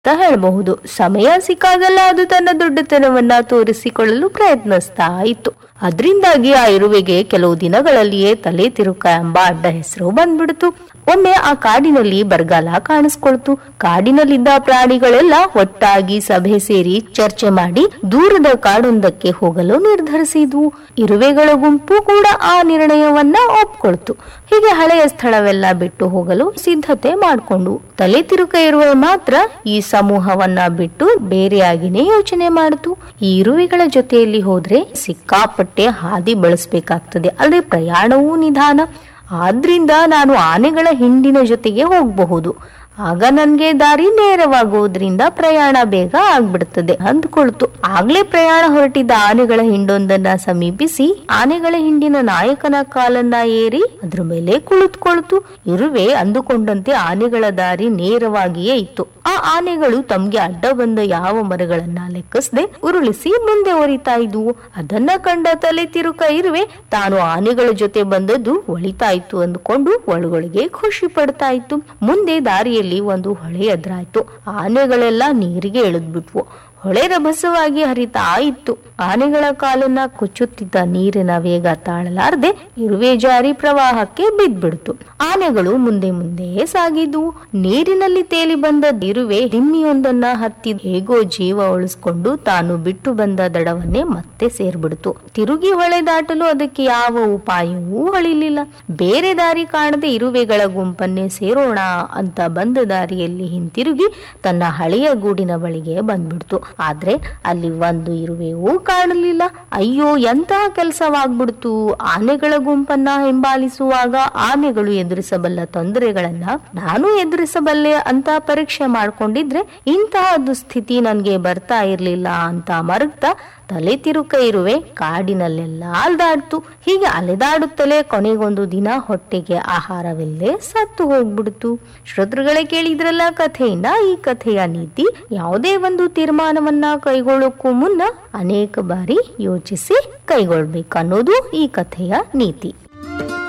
ಅಂತ ಹೇಳಬಹುದು ಸಮಯ ಸಿಕ್ಕಾಗಲ್ಲ ಅದು ತನ್ನ ದೊಡ್ಡತನವನ್ನ ತೋರಿಸಿಕೊಳ್ಳಲು ಪ್ರಯತ್ನಿಸ್ತಾ ಇತ್ತು ಅದರಿಂದಾಗಿ ಆ ಇರುವೆಗೆ ಕೆಲವು ದಿನಗಳಲ್ಲಿಯೇ ತಲೆ ತಿರುಕ ಎಂಬ ಅಡ್ಡ ಹೆಸರು ಬಂದ್ಬಿಡ್ತು ಒಮ್ಮೆ ಆ ಕಾಡಿನಲ್ಲಿ ಬರಗಾಲ ಕಾಣಿಸ್ಕೊಳ್ತು ಕಾಡಿನಲ್ಲಿದ್ದ ಪ್ರಾಣಿಗಳೆಲ್ಲ ಒಟ್ಟಾಗಿ ಸಭೆ ಸೇರಿ ಚರ್ಚೆ ಮಾಡಿ ದೂರದ ಕಾಡೊಂದಕ್ಕೆ ಹೋಗಲು ನಿರ್ಧರಿಸಿದ್ವು ಇರುವೆಗಳ ಗುಂಪು ಕೂಡ ಆ ನಿರ್ಣಯವನ್ನ ಒಪ್ಕೊಳ್ತು ಹೀಗೆ ಹಳೆಯ ಸ್ಥಳವೆಲ್ಲ ಬಿಟ್ಟು ಹೋಗಲು ಸಿದ್ಧತೆ ಮಾಡಿಕೊಂಡು ತಲೆ ತಿರುಕ ಇರುವೆ ಮಾತ್ರ ಈ ಸಮೂಹವನ್ನ ಬಿಟ್ಟು ಬೇರೆಯಾಗಿನೇ ಯೋಚನೆ ಮಾಡಿತು ಈ ಇರುವೆಗಳ ಜೊತೆಯಲ್ಲಿ ಹೋದ್ರೆ ಸಿಕ್ಕಾಪಟ್ಟೆ ಹಾದಿ ಬಳಸಬೇಕಾಗ್ತದೆ ಅಲ್ಲದೆ ಪ್ರಯಾಣವೂ ನಿಧಾನ ಆದ್ರಿಂದ ನಾನು ಆನೆಗಳ ಹಿಂಡಿನ ಜೊತೆಗೆ ಹೋಗಬಹುದು ಆಗ ನನ್ಗೆ ದಾರಿ ನೇರವಾಗುವುದರಿಂದ ಪ್ರಯಾಣ ಬೇಗ ಆಗ್ಬಿಡ್ತದೆ ಅಂದ್ಕೊಳ್ತು ಆಗ್ಲೇ ಪ್ರಯಾಣ ಹೊರಟಿದ್ದ ಆನೆಗಳ ಹಿಂಡೊಂದನ್ನ ಸಮೀಪಿಸಿ ಆನೆಗಳ ಹಿಂಡಿನ ನಾಯಕನ ಕಾಲನ್ನ ಏರಿ ಅದ್ರ ಮೇಲೆ ಕುಳಿತುಕೊಳ್ತು ಇರುವೆ ಅಂದುಕೊಂಡಂತೆ ಆನೆಗಳ ದಾರಿ ನೇರವಾಗಿಯೇ ಇತ್ತು ಆ ಆನೆಗಳು ತಮ್ಗೆ ಅಡ್ಡ ಬಂದ ಯಾವ ಮರಗಳನ್ನ ಲೆಕ್ಕಿಸದೆ ಉರುಳಿಸಿ ಮುಂದೆ ಒರಿತಾ ಇದ್ವು ಅದನ್ನ ಕಂಡ ತಲೆ ತಿರುಕ ಇರುವೆ ತಾನು ಆನೆಗಳ ಜೊತೆ ಬಂದದ್ದು ಒಳಿತಾಯ್ತು ಅಂದುಕೊಂಡು ಒಳಗೊಳಗೆ ಖುಷಿ ಪಡ್ತಾ ಇತ್ತು ಮುಂದೆ ದಾರಿಯಲ್ಲಿ ಒಂದು ಹೊಳೆ ಎದುರಾಯ್ತು ಆನೆಗಳೆಲ್ಲ ನೀರಿಗೆ ಇಳಿದ್ಬಿಟ್ವು ಹೊಳೆ ರಭಸವಾಗಿ ಹರಿತಾ ಇತ್ತು ಆನೆಗಳ ಕಾಲನ್ನ ಕುಚ್ಚುತ್ತಿದ್ದ ನೀರಿನ ವೇಗ ತಾಳಲಾರದೆ ಇರುವೆ ಜಾರಿ ಪ್ರವಾಹಕ್ಕೆ ಬಿದ್ಬಿಡ್ತು ಆನೆಗಳು ಮುಂದೆ ಮುಂದೆ ಸಾಗಿದ್ವು ನೀರಿನಲ್ಲಿ ತೇಲಿ ಬಂದ ಇರುವೆ ದಿಮ್ಮಿಯೊಂದನ್ನ ಹತ್ತಿ ಹೇಗೋ ಜೀವ ಉಳಿಸ್ಕೊಂಡು ತಾನು ಬಿಟ್ಟು ಬಂದ ದಡವನ್ನೇ ಮತ್ತೆ ಸೇರ್ಬಿಡ್ತು ತಿರುಗಿ ಹೊಳೆ ದಾಟಲು ಅದಕ್ಕೆ ಯಾವ ಉಪಾಯವೂ ಹೊಳಿಲಿಲ್ಲ ಬೇರೆ ದಾರಿ ಕಾಣದೆ ಇರುವೆಗಳ ಗುಂಪನ್ನೇ ಸೇರೋಣ ಅಂತ ಬಂದ ದಾರಿಯಲ್ಲಿ ಹಿಂತಿರುಗಿ ತನ್ನ ಹಳೆಯ ಗೂಡಿನ ಬಳಿಗೆ ಬಂದ್ಬಿಡ್ತು ಆದ್ರೆ ಅಲ್ಲಿ ಒಂದು ಇರುವೆಯೂ ಕಾಣಲಿಲ್ಲ ಅಯ್ಯೋ ಎಂತಹ ಕೆಲಸವಾಗ್ಬಿಡ್ತು ಆನೆಗಳ ಗುಂಪನ್ನ ಹಿಂಬಾಲಿಸುವಾಗ ಆನೆಗಳು ಎದುರಿಸಬಲ್ಲ ತೊಂದರೆಗಳನ್ನ ನಾನು ಎದುರಿಸಬಲ್ಲೆ ಅಂತ ಪರೀಕ್ಷೆ ಮಾಡ್ಕೊಂಡಿದ್ರೆ ಇಂತಹ ದುಸ್ಥಿತಿ ನನ್ಗೆ ಬರ್ತಾ ಇರ್ಲಿಲ್ಲ ಅಂತ ಮರಗ್ತಾ ತಲೆ ತಿರುಕ ಇರುವೆ ಕಾಡಿನಲ್ಲೆಲ್ಲ ಅಲ್ದಾಡ್ತು ಹೀಗೆ ಅಲೆದಾಡುತ್ತಲೇ ಕೊನೆಗೊಂದು ದಿನ ಹೊಟ್ಟೆಗೆ ಆಹಾರವಿಲ್ಲದೆ ಸತ್ತು ಹೋಗ್ಬಿಡ್ತು ಶ್ರೋತೃಗಳೇ ಕೇಳಿದ್ರಲ್ಲ ಕಥೆಯಿಂದ ಈ ಕಥೆಯ ನೀತಿ ಯಾವುದೇ ಒಂದು ತೀರ್ಮಾನವನ್ನ ಕೈಗೊಳ್ಳೋಕ್ಕೂ ಮುನ್ನ ಅನೇಕ ಬಾರಿ ಯೋಚಿಸಿ ಕೈಗೊಳ್ಬೇಕು ಅನ್ನೋದು ಈ ಕಥೆಯ ನೀತಿ